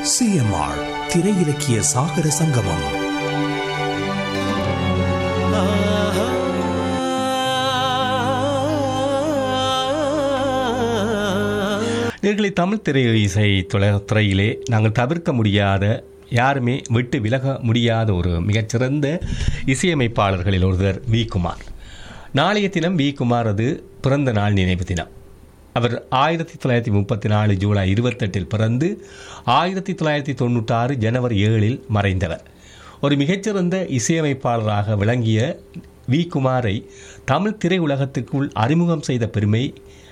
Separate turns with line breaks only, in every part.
CMR திரை இலக்கிய சாகர சங்கமம்
நேர்களை தமிழ் திரை இசை துறை- துறையிலே நாங்கள் தவிர்க்க முடியாத யாருமே விட்டு விலக முடியாத ஒரு மிகச்சிறந்த இசையமைப்பாளர்களில் ஒருவர் வி குமார் நாளைய தினம் வி குமாரது பிறந்த நாள் நினைவு தினம் அவர் ஆயிரத்தி தொள்ளாயிரத்தி முப்பத்தி நாலு ஜூலை இருபத்தெட்டில் பிறந்து ஆயிரத்தி தொள்ளாயிரத்தி தொண்ணூற்றாறு ஜனவரி ஏழில் மறைந்தவர் ஒரு மிகச்சிறந்த இசையமைப்பாளராக விளங்கிய வி குமாரை தமிழ் திரையுலகத்துக்குள் அறிமுகம் செய்த பெருமை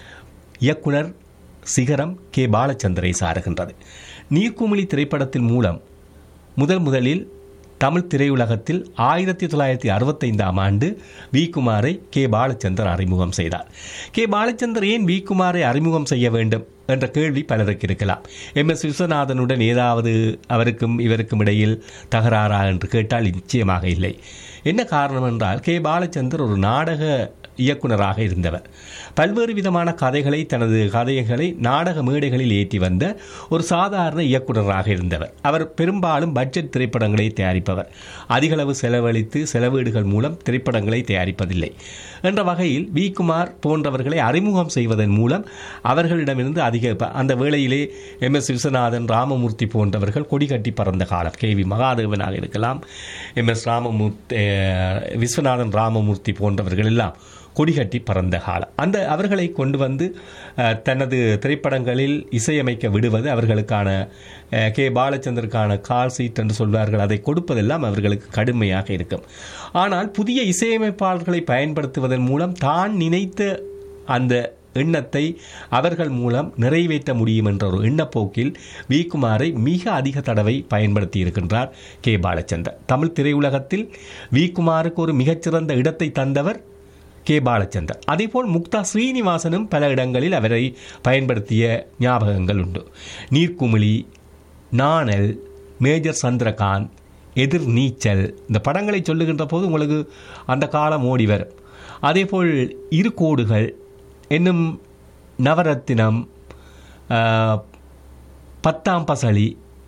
இயக்குனர் சிகரம் கே பாலச்சந்தரை சாருகின்றது நீர்க்குமிழி திரைப்படத்தின் மூலம் முதல் முதலில் தமிழ் திரையுலகத்தில் ஆயிரத்தி தொள்ளாயிரத்தி அறுபத்தைந்தாம் ஆண்டு வி குமாரை கே பாலச்சந்தர் அறிமுகம் செய்தார் கே பாலச்சந்தர் ஏன் வி குமாரை அறிமுகம் செய்ய வேண்டும் என்ற கேள்வி பலருக்கு இருக்கலாம் எம் எஸ் விஸ்வநாதனுடன் ஏதாவது அவருக்கும் இவருக்கும் இடையில் தகராறா என்று கேட்டால் நிச்சயமாக இல்லை என்ன காரணம் என்றால் கே பாலச்சந்தர் ஒரு நாடக இயக்குனராக இருந்தவர் பல்வேறு விதமான கதைகளை தனது கதைகளை நாடக மேடைகளில் ஏற்றி வந்த ஒரு சாதாரண இயக்குனராக இருந்தவர் அவர் பெரும்பாலும் பட்ஜெட் திரைப்படங்களை தயாரிப்பவர் அதிகளவு செலவழித்து செலவீடுகள் மூலம் திரைப்படங்களை தயாரிப்பதில்லை என்ற வகையில் வி குமார் போன்றவர்களை அறிமுகம் செய்வதன் மூலம் அவர்களிடமிருந்து அதிக ப- அந்த வேளையிலே எம் எஸ் விஸ்வநாதன் ராமமூர்த்தி போன்றவர்கள் கொடி கட்டி பறந்த காலம் கே வி மகாதேவனாக இருக்கலாம் எம் எஸ் ராமமூர்த்தி அஹ், விஸ்வநாதன் ராமமூர்த்தி போன்றவர்கள் எல்லாம் கொடிகட்டி பறந்த காலம் அந்த அவர்களை கொண்டு வந்து அஹ், தனது திரைப்படங்களில் இசையமைக்க விடுவது அவர்களுக்கான அஹ், கே பாலச்சந்தருக்கான கால் சீட் என்று சொல்வார்கள் அதை கொடுப்பதெல்லாம் அவர்களுக்கு கடுமையாக இருக்கும் ஆனால் புதிய இசையமைப்பாளர்களை பயன்படுத்துவதன் மூலம் தான் நினைத்த அந்த எண்ணத்தை அவர்கள் மூலம் நிறைவேற்ற முடியும் என்ற ஒரு எண்ணப்போக்கில் வி குமாரை மிக அதிக தடவை பயன்படுத்தி இருக்கின்றார் கே பாலச்சந்தர் தமிழ் திரையுலகத்தில் வி குமாருக்கு ஒரு மிகச்சிறந்த இடத்தை தந்தவர் கே பாலச்சந்தர் அதேபோல் முக்தா ஸ்ரீனிவாசனும் பல இடங்களில் அவரை பயன்படுத்திய ஞாபகங்கள் உண்டு நீர்க்குமிழி நாணல் மேஜர் சந்திரகாந்த் எதிர் நீச்சல் இந்த படங்களை சொல்லுகின்ற போது உங்களுக்கு அந்த காலம் ஓடி வரும் அதேபோல் இரு கோடுகள் என்னும் நவரத்தினம் ஆஹ், பத்தாம் பசலி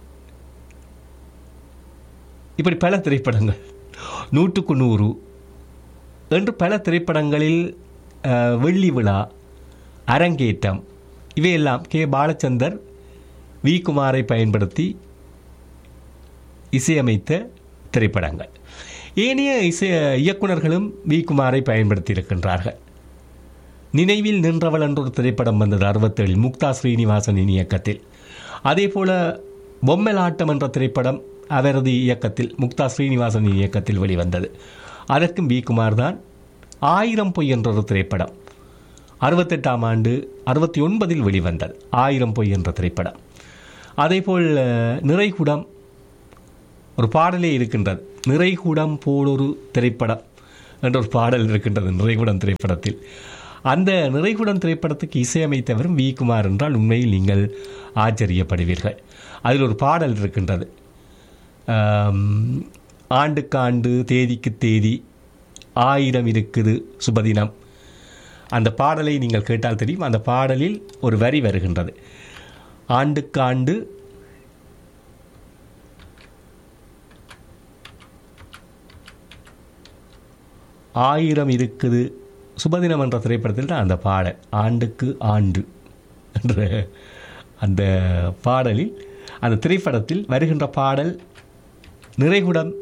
இப்படி பல திரைப்படங்கள் நூற்றுக்கு நூறு என்று பல திரைப்படங்களில் அஹ், வெள்ளி விழா அரங்கேற்றம் இவையெல்லாம் கே பாலச்சந்தர் வி குமாரை பயன்படுத்தி இசையமைத்த திரைப்படங்கள் ஏனைய இசை இயக்குனர்களும் வி குமாரை பயன்படுத்தி இருக்கின்றார்கள் நினைவில் நின்றவள் என்ற ஒரு திரைப்படம் வந்தது அறுபத்தேழில் முக்தா ஸ்ரீனிவாசனின் இயக்கத்தில் அதே போல பொம்மலாட்டம் என்ற திரைப்படம் அவரது இயக்கத்தில் முக்தா ஸ்ரீனிவாசனின் இயக்கத்தில் வெளிவந்தது அதற்கும் வி குமார் தான் ஆயிரம் பொய் என்ற ஒரு திரைப்படம் அறுபத்தெட்டாம் ஆண்டு அறுபத்தி ஒன்பதில் வெளிவந்தது ஆயிரம் பொய் என்ற திரைப்படம் அதேபோல் அஹ், நிறைகுடம் ஒரு பாடலே இருக்கின்றது நிறைகுடம் போலொரு திரைப்படம் என்ற ஒரு பாடல் இருக்கின்றது நிறைகுடம் திரைப்படத்தில் அந்த நிறைகுடம் திரைப்படத்துக்கு இசையமைத்தவரும் வி குமார் என்றால் உண்மையில் நீங்கள் ஆச்சரியப்படுவீர்கள் அதில் ஒரு பாடல் இருக்கின்றது ஆம், ஆண்டுக்கு ஆண்டு தேதிக்கு தேதி ஆயிரம் இருக்குது சுபதினம் அந்த பாடலை நீங்கள் கேட்டால் தெரியும் அந்த பாடலில் ஒரு வரி வருகின்றது ஆண்டுக்கு ஆண்டு ஆயிரம் இருக்குது சுபதினம் என்ற திரைப்படத்தில் தான் அந்த பாடல் ஆண்டுக்கு ஆண்டு என்ற அந்த பாடலில் அந்த திரைப்படத்தில் வருகின்ற பாடல் நிறைகுடம்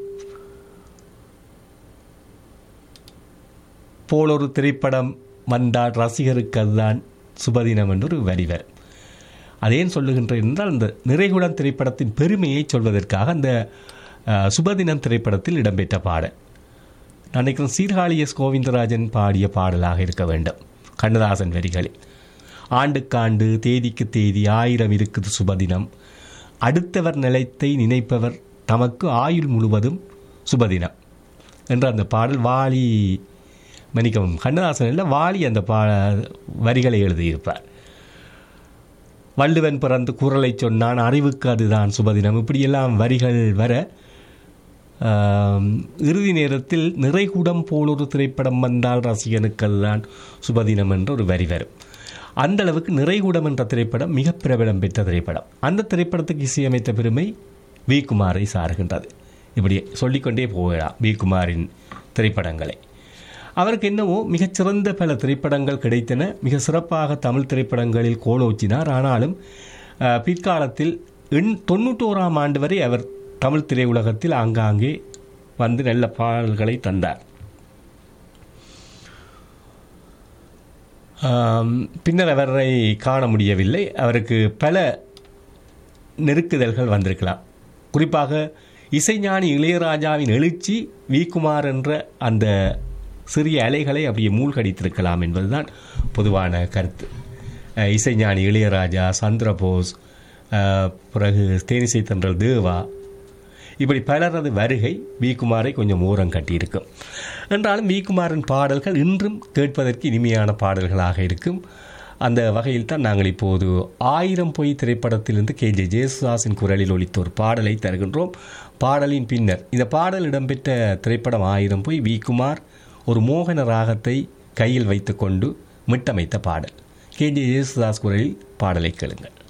போலொரு திரைப்படம் வந்தால் ரசிகருக்கு அதுதான் சுபதினம் என்று ஒரு வரி வரும் அதேன் சொல்லுகின்றேன் என்றால் அந்த நிறைகுடம் திரைப்படத்தின் பெருமையை சொல்வதற்காக அந்த அஹ், சுபதினம் திரைப்படத்தில் இடம்பெற்ற பாடல் நான் நினைக்கிறேன் சீர்காழி எஸ் கோவிந்தராஜன் பாடிய பாடலாக இருக்க வேண்டும் கண்ணதாசன் வரிகளில் ஆண்டுக்காண்டு தேதிக்கு தேதி ஆயிரம் இருக்குது சுபதினம் அடுத்தவர் நிலைத்தை நினைப்பவர் தமக்கு ஆயுள் முழுவதும் சுபதினம் என்ற அந்த பாடல் வாலி மன்னிக்கவும் கண்ணதாசன் இல்லை வாலி அந்த பா வரிகளை எழுதியிருப்பார் வள்ளுவன் பிறந்து குரலை சொன்னான் அறிவுக்கு அதுதான் சுபதினம் இப்படியெல்லாம் வரிகள் வர ஆம், இறுதி நேரத்தில் நிறைகுடம் போல் ஒரு திரைப்படம் வந்தால் ரசிகனுக்கு அதுதான் சுபதினம் என்ற ஒரு வரி வரும் அந்த அளவுக்கு நிறைகூடம் என்ற திரைப்படம் மிக பிரபலம் பெற்ற திரைப்படம் அந்த திரைப்படத்துக்கு இசையமைத்த பெருமை வி குமாரை சாருகின்றது இப்படி சொல்லிக்கொண்டே போகலாம் வி குமாரின் திரைப்படங்களை அவருக்கு என்னவோ மிகச்சிறந்த பல திரைப்படங்கள் கிடைத்தன மிக சிறப்பாக தமிழ் திரைப்படங்களில் கோலோச்சினார் ஆனாலும் அஹ், பிற்காலத்தில் எண் தொண்ணூற்றோராம் ஆண்டு வரை அவர் தமிழ் திரையுலகத்தில் ஆங்காங்கே வந்து நல்ல பாடல்களை தந்தார் ஆம், பின்னர் அவரை காண முடியவில்லை அவருக்கு பல நெருக்குதல்கள் வந்திருக்கலாம் குறிப்பாக இசைஞானி இளையராஜாவின் எழுச்சி வி குமார் என்ற அந்த சிறிய அலைகளை அப்படியே மூழ்கடித்திருக்கலாம் என்பதுதான் பொதுவான கருத்து அஹ், இசைஞானி இளையராஜா சந்திரபோஸ் அஹ், பிறகு தேனிசை தென்றல் தேவா இப்படி பலரது வருகை வி குமாரை கொஞ்சம் ஓரம் கட்டியிருக்கும் என்றாலும் வி குமாரின் பாடல்கள் இன்றும் கேட்பதற்கு இனிமையான பாடல்களாக இருக்கும் அந்த வகையில் தான் நாங்கள் இப்போது ஆயிரம் பொய் திரைப்படத்திலிருந்து கே ஜே ஜேசுதாஸின் குரலில் ஒலித்த ஒரு பாடலை தருகின்றோம் பாடலின் பின்னர் இந்த பாடல் இடம்பெற்ற திரைப்படம் ஆயிரம் பொய் வி குமார் ஒரு மோகன ராகத்தை கையில் வைத்துக்கொண்டு மிட்டமைத்த பாடல் கே ஜே ஜேசுதாஸ் குரலில் பாடலை கேளுங்கள்